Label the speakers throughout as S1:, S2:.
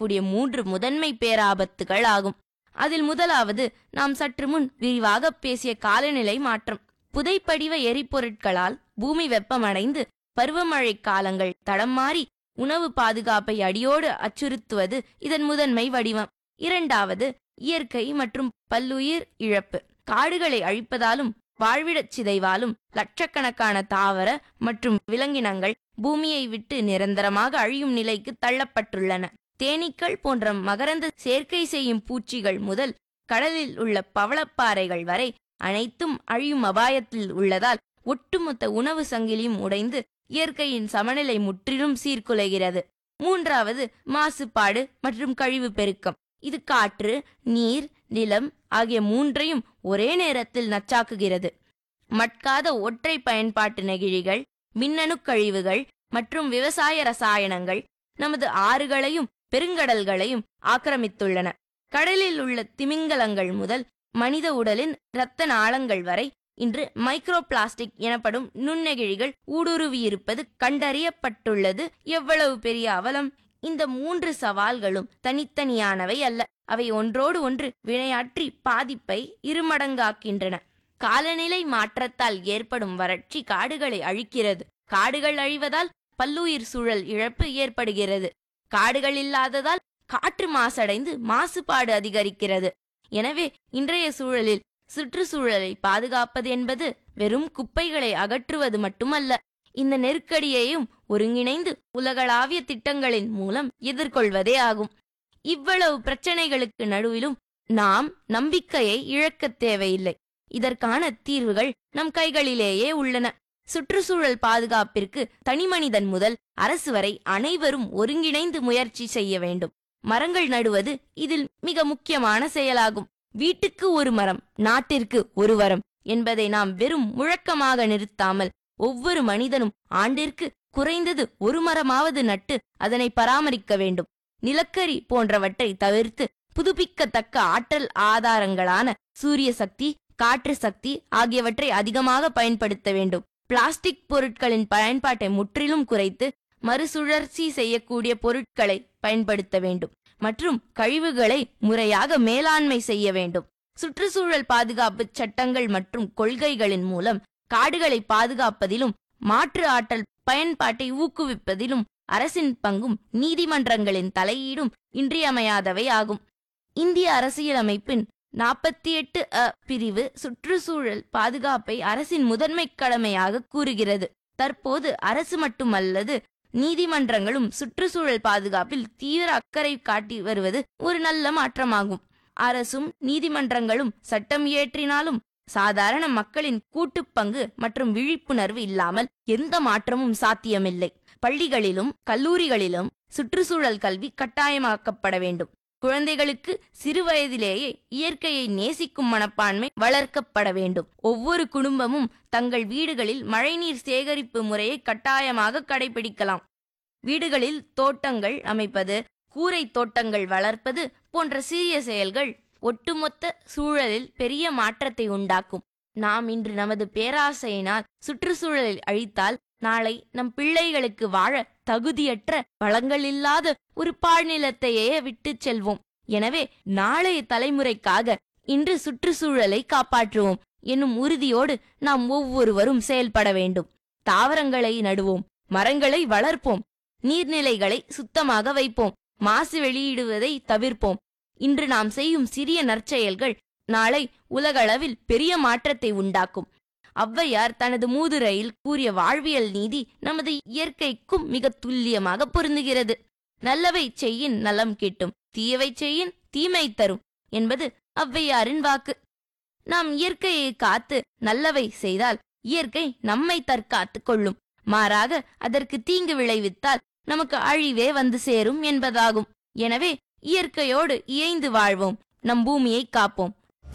S1: ஏற்படக்கூடிய மூன்று முதன்மை பேராபத்துகள் ஆகும் அதில் முதலாவது நாம் சற்று முன் விரிவாக பேசிய காலநிலை மாற்றம் புதைப்படிவ எரிபொருட்களால் பூமி வெப்பமடைந்து பருவமழை காலங்கள் தடம் மாறி உணவு பாதுகாப்பை அடியோடு அச்சுறுத்துவது இதன் முதன்மை வடிவம் இரண்டாவது இயற்கை மற்றும் பல்லுயிர் இழப்பு காடுகளை அழிப்பதாலும் வாழ்விடச் சிதைவாலும் லட்சக்கணக்கான தாவர மற்றும் விலங்கினங்கள் பூமியை விட்டு நிரந்தரமாக அழியும் நிலைக்கு தள்ளப்பட்டுள்ளன தேனீக்கள் போன்ற மகரந்த சேர்க்கை செய்யும் பூச்சிகள் முதல் கடலில் உள்ள பவளப்பாறைகள் வரை அனைத்தும் அழியும் அபாயத்தில் உள்ளதால் ஒட்டுமொத்த உணவு சங்கிலியும் உடைந்து இயற்கையின் சமநிலை முற்றிலும் சீர்குலைகிறது மூன்றாவது மாசுபாடு மற்றும் கழிவு பெருக்கம் இது காற்று நீர் நிலம் ஆகிய மூன்றையும் ஒரே நேரத்தில் நச்சாக்குகிறது மட்காத ஒற்றை பயன்பாட்டு நெகிழிகள் மின்னணு கழிவுகள் மற்றும் விவசாய ரசாயனங்கள் நமது ஆறுகளையும் பெருங்கடல்களையும் ஆக்கிரமித்துள்ளன கடலில் உள்ள திமிங்கலங்கள் முதல் மனித உடலின் இரத்த நாளங்கள் வரை இன்று மைக்ரோ பிளாஸ்டிக் எனப்படும் நுண்ணெகிழிகள் ஊடுருவியிருப்பது கண்டறியப்பட்டுள்ளது எவ்வளவு பெரிய அவலம் இந்த மூன்று சவால்களும் தனித்தனியானவை அல்ல அவை ஒன்றோடு ஒன்று வினையாற்றி பாதிப்பை இருமடங்காக்கின்றன காலநிலை மாற்றத்தால் ஏற்படும் வறட்சி காடுகளை அழிக்கிறது காடுகள் அழிவதால் பல்லுயிர் சூழல் இழப்பு ஏற்படுகிறது காடுகள் இல்லாததால் காற்று மாசடைந்து மாசுபாடு அதிகரிக்கிறது எனவே இன்றைய சூழலில் சுற்றுச்சூழலை பாதுகாப்பது என்பது வெறும் குப்பைகளை அகற்றுவது மட்டுமல்ல இந்த நெருக்கடியையும் ஒருங்கிணைந்து உலகளாவிய திட்டங்களின் மூலம் எதிர்கொள்வதே ஆகும் இவ்வளவு பிரச்சனைகளுக்கு நடுவிலும் நாம் நம்பிக்கையை இழக்கத் தேவையில்லை இதற்கான தீர்வுகள் நம் கைகளிலேயே உள்ளன சுற்றுச்சூழல் பாதுகாப்பிற்கு தனிமனிதன் முதல் அரசு வரை அனைவரும் ஒருங்கிணைந்து முயற்சி செய்ய வேண்டும் மரங்கள் நடுவது இதில் மிக முக்கியமான செயலாகும் வீட்டுக்கு ஒரு மரம் நாட்டிற்கு ஒரு வரம் என்பதை நாம் வெறும் முழக்கமாக நிறுத்தாமல் ஒவ்வொரு மனிதனும் ஆண்டிற்கு குறைந்தது ஒரு மரமாவது நட்டு அதனை பராமரிக்க வேண்டும் நிலக்கரி போன்றவற்றை தவிர்த்து புதுப்பிக்கத்தக்க ஆற்றல் ஆதாரங்களான சூரிய சக்தி காற்று சக்தி ஆகியவற்றை அதிகமாக பயன்படுத்த வேண்டும் பிளாஸ்டிக் பொருட்களின் பயன்பாட்டை முற்றிலும் குறைத்து மறுசுழற்சி செய்யக்கூடிய பொருட்களை பயன்படுத்த வேண்டும் மற்றும் கழிவுகளை முறையாக மேலாண்மை செய்ய வேண்டும் சுற்றுச்சூழல் பாதுகாப்பு சட்டங்கள் மற்றும் கொள்கைகளின் மூலம் காடுகளை பாதுகாப்பதிலும் மாற்று ஆற்றல் பயன்பாட்டை ஊக்குவிப்பதிலும் அரசின் பங்கும் நீதிமன்றங்களின் தலையீடும் இன்றியமையாதவை ஆகும் இந்திய அரசியலமைப்பின் நாற்பத்தி எட்டு அ பிரிவு சுற்றுச்சூழல் பாதுகாப்பை அரசின் முதன்மை கடமையாக கூறுகிறது தற்போது அரசு மட்டுமல்லது நீதிமன்றங்களும் சுற்றுச்சூழல் பாதுகாப்பில் தீவிர அக்கறை காட்டி வருவது ஒரு நல்ல மாற்றமாகும் அரசும் நீதிமன்றங்களும் சட்டம் இயற்றினாலும் சாதாரண மக்களின் கூட்டுப் பங்கு மற்றும் விழிப்புணர்வு இல்லாமல் எந்த மாற்றமும் சாத்தியமில்லை பள்ளிகளிலும் கல்லூரிகளிலும் சுற்றுச்சூழல் கல்வி கட்டாயமாக்கப்பட வேண்டும் குழந்தைகளுக்கு சிறு வயதிலேயே இயற்கையை நேசிக்கும் மனப்பான்மை வளர்க்கப்பட வேண்டும் ஒவ்வொரு குடும்பமும் தங்கள் வீடுகளில் மழைநீர் சேகரிப்பு முறையை கட்டாயமாக கடைபிடிக்கலாம் வீடுகளில் தோட்டங்கள் அமைப்பது கூரை தோட்டங்கள் வளர்ப்பது போன்ற சிறிய செயல்கள் ஒட்டுமொத்த சூழலில் பெரிய மாற்றத்தை உண்டாக்கும் நாம் இன்று நமது பேராசையினால் சுற்றுச்சூழலை அழித்தால் நாளை நம் பிள்ளைகளுக்கு வாழ தகுதியற்ற வளங்கள் இல்லாத ஒரு பாழ்நிலத்தையே விட்டுச் செல்வோம் எனவே நாளைய தலைமுறைக்காக இன்று சுற்றுச்சூழலை காப்பாற்றுவோம் என்னும் உறுதியோடு நாம் ஒவ்வொருவரும் செயல்பட வேண்டும் தாவரங்களை நடுவோம் மரங்களை வளர்ப்போம் நீர்நிலைகளை சுத்தமாக வைப்போம் மாசு வெளியிடுவதை தவிர்ப்போம் இன்று நாம் செய்யும் சிறிய நற்செயல்கள் நாளை உலகளவில் பெரிய மாற்றத்தை உண்டாக்கும் ஔவையார் தனது மூதுரையில் கூறிய வாழ்வியல் நீதி நமது இயற்கைக்கும் மிக துல்லியமாக பொருந்துகிறது நல்லவை செய்யின் நலம் கிட்டும் தீயவை செய்யின் தீமை தரும் என்பது ஔவையாரின் வாக்கு நாம் இயற்கையை காத்து நல்லவை செய்தால் இயற்கை நம்மை தற்காத்துக் கொள்ளும் மாறாக அதற்கு தீங்கு விளைவித்தால் நமக்கு அழிவே வந்து சேரும் என்பதாகும் எனவே இயற்கையோடு இயைந்து வாழ்வோம் நம் பூமியை காப்போம்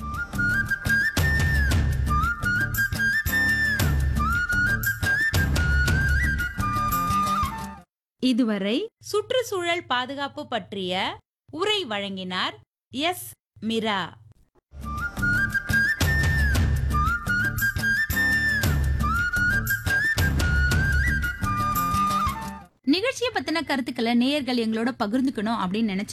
S2: இதுவரை சுற்றுச்சூழல் பாதுகாப்பு பற்றிய உரை வழங்கினார் எஸ் மிரா நிகழ்ச்சியை பத்தின கருத்துக்களை நேயர்கள் எங்களோட பகிர்ந்துக்கணும் அப்படின்னு நினைச்சு